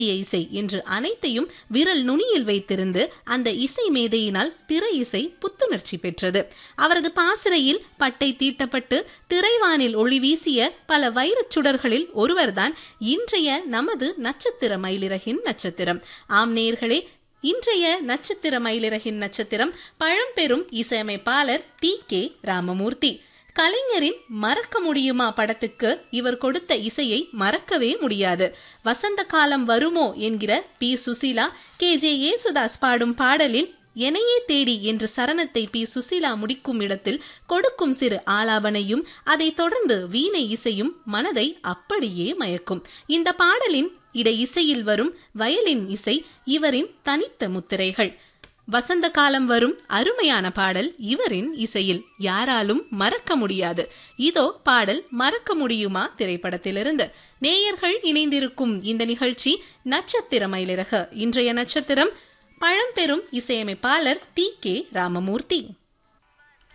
இசை என்று அனைத்தையும் விரல் நுனியில் வைத்திருந்து அந்த இசை மேதையினால் திரை இசை புத்துணர்ச்சி பெற்றது அவரது பாசறையில் பட்டை தீட்டப்பட்டு திரைவானில் ஒளி வீசிய பல வைரச் சுடர்களில் ஒருவர்தான் இன்றைய நமது நட்சத்திர மயிலிறகின் நட்சத்திரம் ஆம் நேயர்களே இன்றைய நட்சத்திர மயிலிறகின் நட்சத்திரம் பழம்பெரும் இசையமைப்பாளர் டி கே ராமமூர்த்தி கலைஞரின் மறக்க முடியுமா படத்துக்கு இவர் கொடுத்த இசையை மறக்கவே முடியாது வசந்த காலம் வருமோ என்கிற P Susheela K J Yesudas பாடும் பாடலில் எனையே தேடி என்ற சரணத்தை பி சுசீலா முடிக்கும் இடத்தில் கொடுக்கும் சிறு ஆலாபனையும் அதைத் தொடர்ந்து வீணை இசையும் மனதை அப்படியே மயக்கும் இந்த பாடலின் இடை இசையில் வரும் வயலின் இசை இவரின் தனித்த முத்திரைகள் வசந்த காலம் வரும் அருமையான பாடல் இவரின் இசையில் யாராலும் மறக்க முடியாது இதோ பாடல் மறக்க முடியுமா திரைப்படத்திலிருந்து நேயர்கள் இணைந்திருக்கும் இந்த நிகழ்ச்சி நட்சத்திர மயிலிறகு இன்றைய நட்சத்திரம் பழம்பெரும் இசையமைப்பாளர் டி கே ராமமூர்த்தி